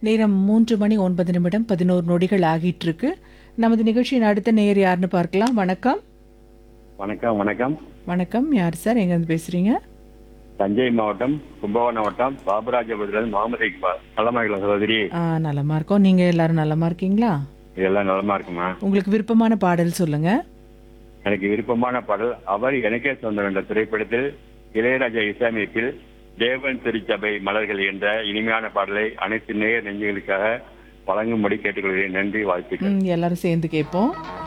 நேரம் மூன்று மணி ஒன்பது நிமிடம் பதினோரு நொடிகள் ஆகிட்டு இருக்கு நமது நிகழ்ச்சியின் அடுத்த நேயர் யாருன்னு பார்க்கலாம் வணக்கம் வணக்கம் வணக்கம் வணக்கம் யார் சார் எங்கேருந்து பேசுறீங்க தஞ்சை மாவட்டம் கும்பகோணம் வட்டம் பாபராஜபுரத்தில் முகமது இக்பால் நலமா இருக்கலாம் சகோதரி ஆ நலமா இருக்கோம் நீங்க எல்லாரும் நலமா இருக்கீங்களா இதெல்லாம் நலமா இருக்குமா உங்களுக்கு விருப்பமான பாடல் சொல்லுங்க எனக்கு விருப்பமான பாடல் அவர் எனக்கே சொந்தம் என்ற திரைப்படத்தில் இளையராஜா இசையமைப்பில் தேவன் திருச்சபை மலர்கள் என்ற இனிமையான பாடலை அனைத்து நேயர் நெஞ்சுகளுக்காக வழங்கும்படி கேட்டுக்கொள்கிறேன் நன்றி வாழ்த்துக்கள் ம், எல்லாரும் சேர்ந்து கேட்போம்